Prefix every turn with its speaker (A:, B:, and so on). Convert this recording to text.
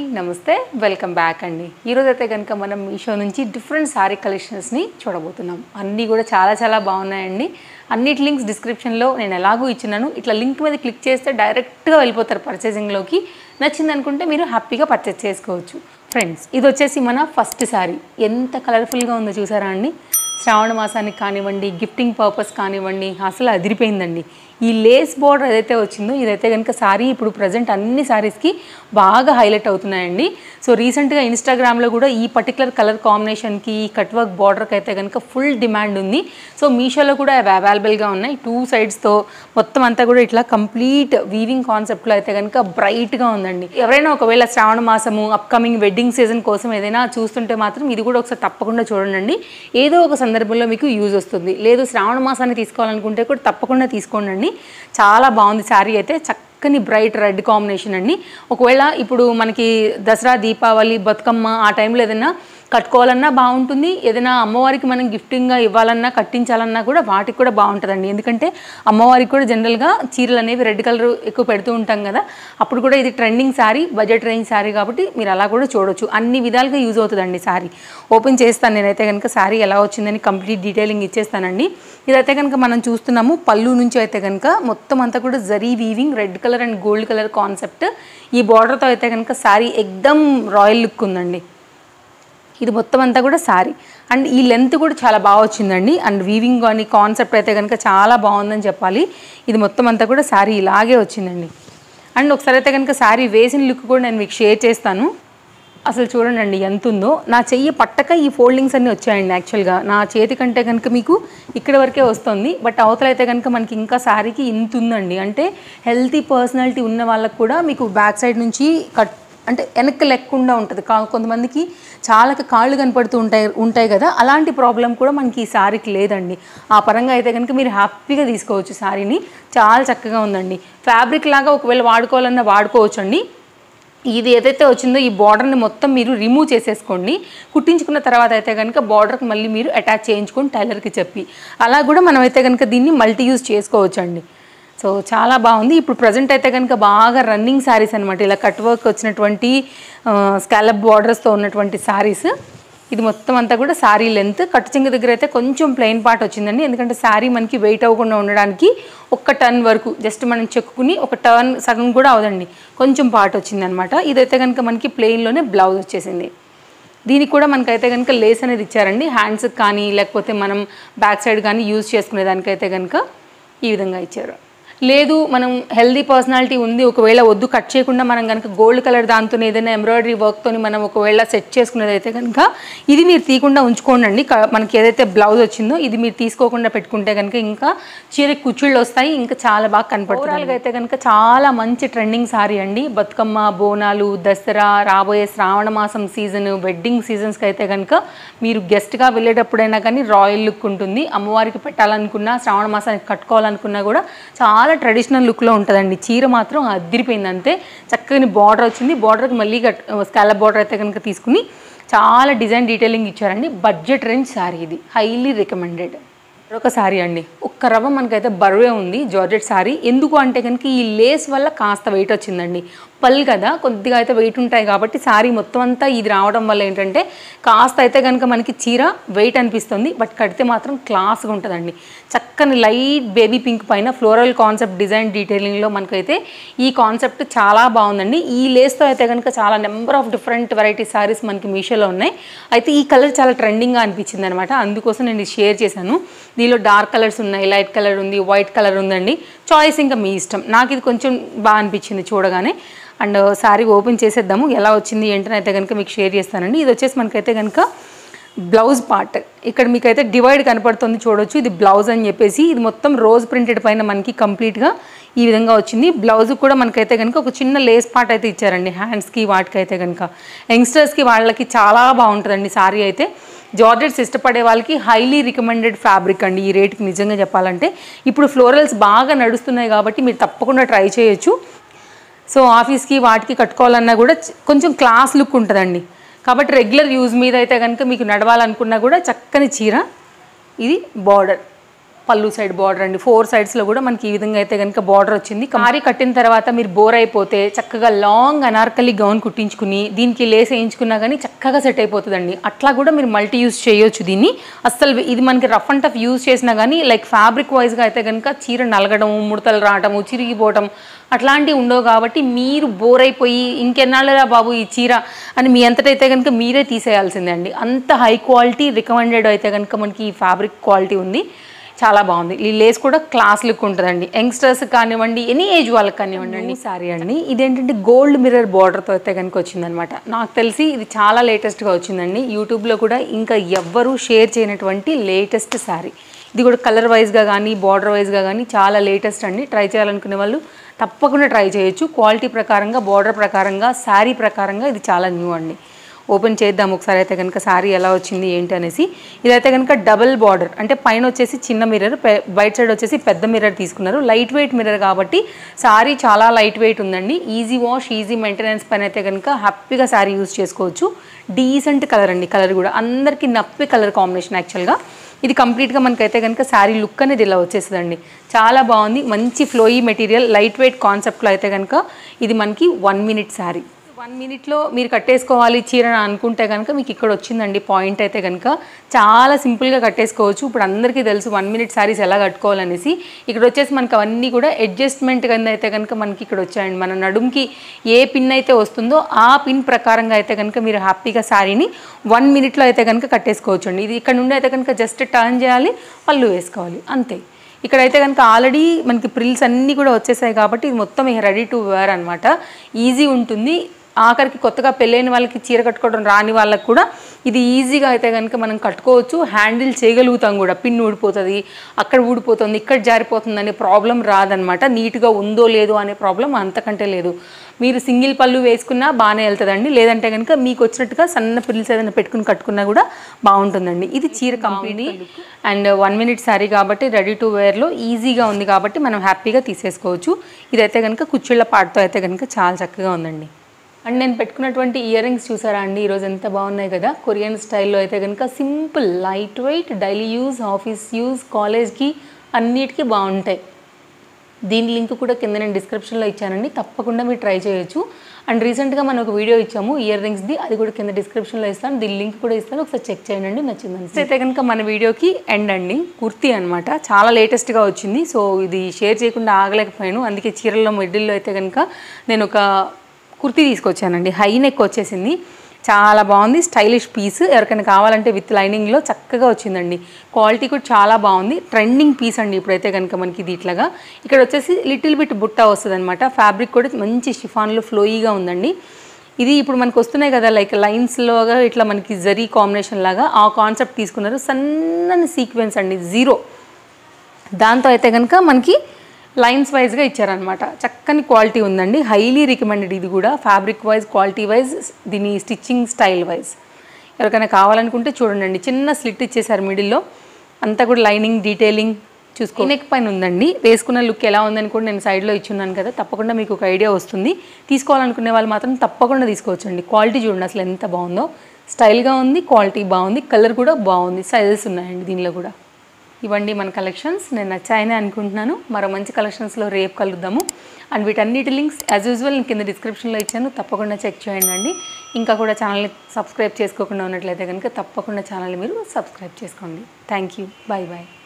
A: నమస్తే welcome back అండి ఈరోజు అయితే కనుక మనం మీషో నుంచి డిఫరెంట్ శారీ కలెక్షన్స్ని చూడబోతున్నాం అన్నీ కూడా చాలా చాలా బాగున్నాయండి అన్నిటి లింక్స్ డిస్క్రిప్షన్లో నేను ఎలాగో ఇచ్చినాను ఇట్లా లింక్ మీద క్లిక్ చేస్తే డైరెక్ట్గా వెళ్ళిపోతారు పర్చేసింగ్లోకి నచ్చింది అనుకుంటే మీరు హ్యాపీగా పర్చేస్ చేసుకోవచ్చు ఫ్రెండ్స్ ఇది వచ్చేసి మన ఫస్ట్ శారీ ఎంత కలర్ఫుల్గా ఉందో చూసారా అండి శ్రావణ మాసానికి కానివ్వండి గిఫ్టింగ్ పర్పస్ కానివ్వండి అసలు అదిరిపోయిందండి ఈ లేస్ బార్డర్ ఏదైతే వచ్చిందో ఇదైతే కనుక సారీ ఇప్పుడు ప్రజెంట్ అన్ని సారీస్కి బాగా హైలైట్ అవుతున్నాయండి సో రీసెంట్గా ఇన్స్టాగ్రామ్లో కూడా ఈ పర్టికులర్ కలర్ కాంబినేషన్కి ఈ కట్ వర్క్ బార్డర్కి అయితే కనుక ఫుల్ డిమాండ్ ఉంది సో మీషోలో కూడా అవి అవైలబుల్గా ఉన్నాయి టూ సైడ్స్తో మొత్తం అంతా కూడా ఇట్లా కంప్లీట్ వీవింగ్ కాన్సెప్ట్లో అయితే కనుక బ్రైట్గా ఉందండి ఎవరైనా ఒకవేళ శ్రావణ మాసము అప్కమింగ్ వెడ్డింగ్ సీజన్ కోసం ఏదైనా చూస్తుంటే మాత్రం ఇది కూడా ఒకసారి తప్పకుండా చూడండి ఏదో ఒక సందర్భంలో మీకు యూజ్ వస్తుంది లేదు శ్రావణ మాసాన్ని తీసుకోవాలనుకుంటే కూడా తప్పకుండా తీసుకోండి చాలా బాగుంది శారీ అయితే చక్కని బ్రైట్ రెడ్ కాంబినేషన్ అండి ఒకవేళ ఇప్పుడు మనకి దసరా దీపావళి బతుకమ్మ ఆ టైంలో ఏదైనా కట్టుకోవాలన్నా బాగుంటుంది ఏదైనా అమ్మవారికి మనం గిఫ్టింగ్గా ఇవ్వాలన్నా కట్టించాలన్నా కూడా వాటికి కూడా బాగుంటుందండి ఎందుకంటే అమ్మవారికి కూడా జనరల్గా చీరలు అనేవి రెడ్ కలర్ ఎక్కువ పెడుతూ ఉంటాం కదా అప్పుడు కూడా ఇది trending sari budget range sari కాబట్టి మీరు అలా కూడా చూడొచ్చు అన్ని విధాలుగా యూజ్ అవుతుందండి శారీ ఓపెన్ చేస్తాను నేనైతే కనుక శారీ ఎలా వచ్చిందని కంప్లీట్ డీటెయిలింగ్ ఇచ్చేస్తానండి ఇదైతే కనుక మనం చూస్తున్నాము పళ్ళు నుంచి అయితే కనుక మొత్తం అంతా కూడా zari weaving red colour and gold colour concept ఈ బార్డర్తో అయితే కనుక శారీ ఎక్దమ్ రాయల్ లుక్ ఉందండి ఇది మొత్తం అంతా కూడా శారీ అండ్ ఈ లెంత్ కూడా చాలా బాగా వచ్చిందండి అండ్ వీవింగ్ కానీ కాన్సెప్ట్ అయితే కనుక చాలా బాగుందని చెప్పాలి ఇది మొత్తం అంతా కూడా శారీ ఇలాగే వచ్చిందండి అండ్ ఒకసారి అయితే కనుక శారీ వేసిన లుక్ కూడా నేను మీకు షేర్ చేస్తాను అసలు చూడండి ఎంత ఉందో నా చెయ్యి పట్టక ఈ ఫోల్డింగ్స్ అన్నీ వచ్చాయండి యాక్చువల్గా నా చేతి కంటే కనుక మీకు ఇక్కడ వరకే వస్తుంది బట్ అవతల అయితే కనుక మనకి ఇంకా శారీకి ఇంత ఉందండి అంటే హెల్తీ పర్సనాలిటీ ఉన్న వాళ్ళకు కూడా మీకు బ్యాక్ సైడ్ నుంచి కట్ అంటే వెనక్కి లెక్కకుండా ఉంటుంది కా కొంతమందికి చాలా కాళ్ళు కనపడుతూ ఉంటాయి ఉంటాయి కదా అలాంటి ప్రాబ్లం కూడా మనకి ఈ శారీకి లేదండి ఆ పరంగా అయితే కనుక మీరు హ్యాపీగా తీసుకోవచ్చు శారీని చాలా చక్కగా ఉందండి ఫ్యాబ్రిక్ లాగా ఒకవేళ వాడుకోవాలన్నా వాడుకోవచ్చు అండి ఇది ఏదైతే వచ్చిందో ఈ బార్డర్ని మొత్తం మీరు రిమూవ్ చేసేసుకోండి కుట్టించుకున్న తర్వాత అయితే కనుక బార్డర్కి మళ్ళీ మీరు అటాచ్ చేయించుకొని టైలర్కి చెప్పి అలా కూడా మనం అయితే కనుక దీన్ని మల్టీ యూజ్ చేసుకోవచ్చు అండి సో చాలా బాగుంది ఇప్పుడు ప్రజెంట్ అయితే కనుక బాగా రన్నింగ్ శారీస్ అనమాట ఇలా కట్ వర్క్ వచ్చినటువంటి స్కాలప్ బార్డర్స్తో ఉన్నటువంటి శారీస్ ఇది మొత్తం అంతా కూడా శారీ లెంత్ కట్టు చింగ దగ్గర అయితే కొంచెం ప్లెయిన్ పార్ట్ వచ్చిందండి ఎందుకంటే శారీ మనకి వెయిట్ అవ్వకుండా ఉండడానికి ఒక్క టర్న్ వరకు జస్ట్ మనం చెక్కుని ఒక టర్న్ సగం కూడా అవదండి కొంచెం పార్ట్ వచ్చిందనమాట ఇదైతే కనుక మనకి ప్లెయిన్లోనే బ్లౌజ్ వచ్చేసింది దీనికి కూడా మనకైతే కనుక లేస్ అనేది ఇచ్చారండి హ్యాండ్స్కి కానీ లేకపోతే మనం బ్యాక్ సైడ్ కానీ యూజ్ చేసుకునే దానికైతే కనుక ఈ విధంగా ఇచ్చారు లేదు మనం హెల్దీ పర్సనాలిటీ ఉంది ఒకవేళ వద్దు కట్ చేయకుండా మనం కనుక గోల్డ్ కలర్ దాంతో ఏదైనా ఎంబ్రాయిడరీ వర్క్తో మనం ఒకవేళ సెట్ చేసుకునేది అయితే కనుక ఇది మీరు తీయకుండా ఉంచుకోండి క- మనకి ఏదైతే బ్లౌజ్ వచ్చిందో ఇది మీరు తీసుకోకుండా పెట్టుకుంటే కనుక ఇంకా చీర కుచ్చుళ్ళు వస్తాయి ఇంకా చాలా బాగా కనపడుతుంది అయితే కనుక చాలా మంచి ట్రెండింగ్ సారీ అండి బతుకమ్మ బోనాలు దసరా రాబోయే శ్రావణ మాసం సీజన్ వెడ్డింగ్ సీజన్స్కి అయితే కనుక మీరు గెస్ట్గా వెళ్ళేటప్పుడైనా కానీ రాయల్ లుక్ ఉంటుంది అమ్మవారికి పెట్టాలనుకున్నా శ్రావణ మాసానికి కట్టుకోవాలనుకున్నా కూడా చాలా ట్రెడిషనల్ లుక్లో ఉంటుందండి చీర మాత్రం అదిరిపోయింది అంతే చక్కని బార్డర్ వచ్చింది బార్డర్కి మళ్ళీ కట్ స్కాలప్ బార్డర్ అయితే కనుక తీసుకుని చాలా డిజైన్ డీటెయిలింగ్ ఇచ్చారండి బడ్జెట్ రేంజ్ శారీ ఇది హైలీ రికమెండెడ్ మరొక శారీ అండి ఒక్క రవ్వ మనకైతే బరువే ఉంది జార్జెట్ శారీ ఎందుకు అంటే కనుక ఈ లేస్ వల్ల కాస్త వెయిట్ వచ్చిందండి పల్ కదా కొద్దిగా అయితే వెయిట్ ఉంటాయి కాబట్టి శారీ మొత్తం అంతా ఇది రావడం వల్ల ఏంటంటే కాస్త అయితే కనుక మనకి చీర వెయిట్ అనిపిస్తుంది బట్ కడితే మాత్రం క్లాస్గా ఉంటుందండి చక్కని లైట్ బేబీ పింక్ పైన ఫ్లోరల్ కాన్సెప్ట్ డిజైన్ డీటెయిలింగ్లో మనకైతే ఈ కాన్సెప్ట్ చాలా బాగుందండి ఈ లేస్తో అయితే కనుక చాలా number of different variety saris మనకి మీషోలో ఉన్నాయి అయితే ఈ కలర్ చాలా ట్రెండింగ్గా అనిపించింది అనమాట అందుకోసం నేను ఇది షేర్ చేశాను దీనిలో డార్క్ కలర్స్ ఉన్నాయి లైట్ కలర్ ఉంది వైట్ కలర్ ఉందండి చాయిస్ ఇంకా మీ ఇష్టం నాకు ఇది కొంచెం బాగా అనిపించింది చూడగానే అండ్ శారీ ఓపెన్ చేసేద్దాము ఎలా వచ్చింది ఏంటని అయితే కనుక మీకు షేర్ చేస్తానండి ఇది వచ్చేసి మనకైతే కనుక బ్లౌజ్ పార్ట్ ఇక్కడ మీకైతే డివైడ్ కనపడుతుంది చూడొచ్చు ఇది బ్లౌజ్ అని చెప్పేసి ఇది మొత్తం రోజ్ ప్రింటెడ్ పైన మనకి కంప్లీట్గా ఈ విధంగా వచ్చింది బ్లౌజ్ కూడా మనకైతే కనుక ఒక చిన్న లేస్ పార్ట్ అయితే ఇచ్చారండి హ్యాండ్స్కి వాటికి అయితే కనుక యంగ్స్టర్స్కి వాళ్ళకి చాలా బాగుంటుందండి సారీ అయితే జార్జెట్స్ ఇష్టపడే వాళ్ళకి హైలీ రికమెండెడ్ ఫ్యాబ్రిక్ అండి ఈ రేట్కి నిజంగా చెప్పాలంటే ఇప్పుడు ఫ్లోరల్స్ బాగా నడుస్తున్నాయి కాబట్టి మీరు తప్పకుండా ట్రై చేయొచ్చు సో ఆఫీస్కి వాటికి కట్టుకోవాలన్నా కూడా చ- కొంచెం క్లాస్ లుక్ ఉంటుందండి కాబట్టి రెగ్యులర్ యూజ్ మీద అయితే కనుక మీకు నడవాలనుకున్నా కూడా చక్కని చీర ఇది బార్డర్ పళ్ళు సైడ్ బార్డర్ అండి ఫోర్ సైడ్స్లో కూడా మనకి ఈ విధంగా అయితే కనుక బార్డర్ వచ్చింది కారీ కట్టిన తర్వాత మీరు బోర్ అయిపోతే చక్కగా లాంగ్ అనార్కలి గౌన్ కుట్టించుకుని దీనికి లేస్ వేయించుకున్నా కానీ చక్కగా సెట్ అయిపోతుందండి అట్లా కూడా మీరు మల్టీ యూస్ చేయొచ్చు దీన్ని అస్సలు ఇది మనకి రఫ్ అండ్ టఫ్ యూస్ చేసినా కానీ లైక్ ఫ్యాబ్రిక్ వైజ్గా అయితే కనుక చీర నలగడం ముడతలు రావటము చిరిగిపోవటం అట్లాంటివి ఉండవు కాబట్టి మీరు బోర్ అయిపోయి ఇంకెన్నాళ్ళరా బాబు ఈ చీర అని మీ అంతటైతే కనుక మీరే తీసేయాల్సిందే అండి అంత హై క్వాలిటీ రికమెండెడ్ అయితే కనుక మనకి ఈ ఫ్యాబ్రిక్ క్వాలిటీ ఉంది చాలా బాగుంది ఈ లేస్ కూడా క్లాస్ లుక్ ఉంటుందండి యంగ్స్టర్స్ కానివ్వండి ఎనీ ఏజ్ వాళ్ళకి కానివ్వండి అండి సారీ అండి ఇదేంటంటే గోల్డ్ మిర్రర్ బార్డర్తో అయితే కనుక వచ్చిందనమాట నాకు తెలిసి ఇది చాలా లేటెస్ట్గా వచ్చిందండి యూట్యూబ్లో కూడా ఇంకా ఎవ్వరూ షేర్ చేయనటువంటి లేటెస్ట్ శారీ ఇది కూడా కలర్ వైజ్గా కానీ బార్డర్ వైజ్గా కానీ చాలా లేటెస్ట్ అండి ట్రై చేయాలనుకునే వాళ్ళు తప్పకుండా ట్రై చేయొచ్చు క్వాలిటీ ప్రకారంగా బార్డర్ ప్రకారంగా శారీ ప్రకారంగా ఇది చాలా న్యూ అండి ఓపెన్ చేద్దాం ఒకసారి అయితే కనుక శారీ ఎలా వచ్చింది ఏంటి అనేసి ఇదైతే కనుక డబుల్ బార్డర్ అంటే పైన వచ్చేసి చిన్న మిర్రర్ బయట సైడ్ వచ్చేసి పెద్ద మిర్రర్ తీసుకున్నారు లైట్ వెయిట్ మిర్రర్ కాబట్టి శారీ చాలా లైట్ వెయిట్ ఉందండి ఈజీ వాష్ ఈజీ మెయింటెనెన్స్ పైన అయితే కనుక హ్యాపీగా శారీ యూస్ చేసుకోవచ్చు డీసెంట్ కలర్ అండి కలర్ కూడా అందరికీ నప్పే కలర్ కాంబినేషన్ యాక్చువల్గా ఇది కంప్లీట్గా మనకైతే కనుక శారీ లుక్ అనేది ఇలా వచ్చేస్తుందండి చాలా బాగుంది మంచి ఫ్లోయీ మెటీరియల్ లైట్ వెయిట్ కాన్సెప్ట్లో అయితే కనుక ఇది మనకి వన్ మినిట్ శారీ వన్ మినిట్లో మీరు కట్టేసుకోవాలి చీర అని అనుకుంటే కనుక మీకు ఇక్కడ వచ్చిందండి పాయింట్ అయితే కనుక చాలా సింపుల్గా కట్టేసుకోవచ్చు ఇప్పుడు అందరికీ తెలుసు వన్ మినిట్ శారీస్ ఎలా కట్టుకోవాలనేసి ఇక్కడ వచ్చేసి మనకి అవన్నీ కూడా అడ్జస్ట్మెంట్ కింద అయితే కనుక మనకి ఇక్కడ వచ్చాయండి మన నడుంకి ఏ పిన్ అయితే వస్తుందో ఆ పిన్ ప్రకారంగా అయితే కనుక మీరు హ్యాపీగా శారీని వన్ మినిట్లో అయితే కనుక కట్టేసుకోవచ్చు అండి ఇది ఇక్కడ నుండి అయితే కనుక జస్ట్ టర్న్ చేయాలి పళ్ళు వేసుకోవాలి అంతే ఇక్కడైతే కనుక ఆల్రెడీ మనకి ప్రిల్స్ అన్నీ కూడా వచ్చేసాయి కాబట్టి ఇది మొత్తం ఇక రెడీ టు వేర్ అనమాట ఈజీ ఉంటుంది ఆఖరికి కొత్తగా పెళ్ళైన వాళ్ళకి చీర కట్టుకోవడం రాని వాళ్ళకి కూడా ఇది ఈజీగా అయితే కనుక మనం కట్టుకోవచ్చు హ్యాండిల్ చేయగలుగుతాం కూడా పిన్ ఊడిపోతుంది అక్కడ ఊడిపోతుంది ఇక్కడ జారిపోతుంది అనే ప్రాబ్లం రాదనమాట నీట్గా ఉందో లేదో అనే ప్రాబ్లం అంతకంటే లేదు మీరు సింగిల్ పళ్ళు వేసుకున్నా బాగానే వెళ్తుందండి లేదంటే కనుక మీకు వచ్చినట్టుగా సన్న పిల్స్ ఏదైనా పెట్టుకుని కట్టుకున్నా కూడా బాగుంటుందండి ఇది చీర company and one minute sari కాబట్టి రెడీ టు వేర్లో ఈజీగా ఉంది కాబట్టి మనం హ్యాపీగా తీసేసుకోవచ్చు ఇదైతే కనుక కుచ్చిళ్ళ పాటతో అయితే కనుక చాలా చక్కగా ఉందండి అండ్ నేను పెట్టుకున్నటువంటి ఇయర్ రింగ్స్ చూసారా అండి ఈరోజు ఎంత బాగున్నాయి కదా కొరియన్ స్టైల్లో అయితే కనుక simple light weight daily use office use కాలేజ్కి అన్నిటికీ బాగుంటాయి దీని లింక్ కూడా కింద నేను డిస్క్రిప్షన్లో ఇచ్చానండి తప్పకుండా మీరు ట్రై చేయొచ్చు అండ్ రీసెంట్గా మనం ఒక వీడియో ఇచ్చాము ఇయర్ రింగ్స్ది అది కూడా కింద డిస్క్రిప్షన్లో ఇస్తాను దీని లింక్ కూడా ఇస్తాను ఒకసారి చెక్ చేయండి నచ్చిందని అయితే కనుక మన వీడియోకి ఎండ్ అండి కుర్తీ అనమాట చాలా లేటెస్ట్గా వచ్చింది సో ఇది షేర్ చేయకుండా ఆగలేకపోయాను అందుకే చీరల్లో మిడిల్లో అయితే కనుక నేను ఒక కుర్తీ తీసుకొచ్చానండి హై నెక్ వచ్చేసింది చాలా బాగుంది స్టైలిష్ పీస్ ఎవరికైనా కావాలంటే విత్ లైనింగ్లో చక్కగా వచ్చిందండి క్వాలిటీ కూడా చాలా బాగుంది ట్రెండింగ్ పీస్ అండి ఇప్పుడైతే కనుక మనకి ఇది ఇట్లాగా ఇక్కడ వచ్చేసి లిటిల్ బిట్ బుట్ట వస్తుంది అనమాట ఫ్యాబ్రిక్ కూడా మంచి షిఫాన్లో ఫ్లోయీగా ఉందండి ఇది ఇప్పుడు మనకు వస్తున్నాయి కదా లైక్ లైన్స్లోగా ఇట్లా మనకి జరీ కాంబినేషన్ లాగా ఆ కాన్సెప్ట్ తీసుకున్నారు సన్నని సీక్వెన్స్ అండి జీరో దాంతో అయితే కనుక మనకి లైన్స్ వైజ్గా ఇచ్చారనమాట చక్కని క్వాలిటీ ఉందండి హైలీ రికమెండెడ్ ఇది కూడా ఫ్యాబ్రిక్ వైజ్ క్వాలిటీ వైజ్ దీని స్టిచ్చింగ్ స్టైల్ వైజ్ ఎవరికైనా కావాలనుకుంటే చూడండి చిన్న స్లిట్ ఇచ్చేసారు మిడిల్లో అంతా కూడా లైనింగ్ డీటెయిలింగ్ చూసుకో నెక్ పైన ఉందండి వేసుకున్న లుక్ ఎలా ఉందని కూడా నేను సైడ్లో ఇచ్చున్నాను కదా తప్పకుండా మీకు ఒక ఐడియా వస్తుంది తీసుకోవాలనుకునే వాళ్ళు మాత్రం తప్పకుండా తీసుకోవచ్చండి క్వాలిటీ చూడండి అసలు ఎంత బాగుందో స్టైల్గా ఉంది క్వాలిటీ బాగుంది కలర్ కూడా బాగుంది సైజెస్ ఉన్నాయండి దీనిలో కూడా ఇవ్వండి మన కలెక్షన్స్ నేను నచ్చాయని అనుకుంటున్నాను మరో మంచి కలెక్షన్స్లో రేపు కలుద్దాము అండ్ వీటన్నిటి లింక్స్ యాజ్ యూజువల్ నేను కింద డిస్క్రిప్షన్లో ఇచ్చాను తప్పకుండా చెక్ చేయండి అండి ఇంకా కూడా ఛానల్ని సబ్స్క్రైబ్ చేసుకోకుండా ఉన్నట్లయితే కనుక తప్పకుండా ఛానల్ని మీరు సబ్స్క్రైబ్ చేసుకోండి థ్యాంక్ యూ బాయ్ బాయ్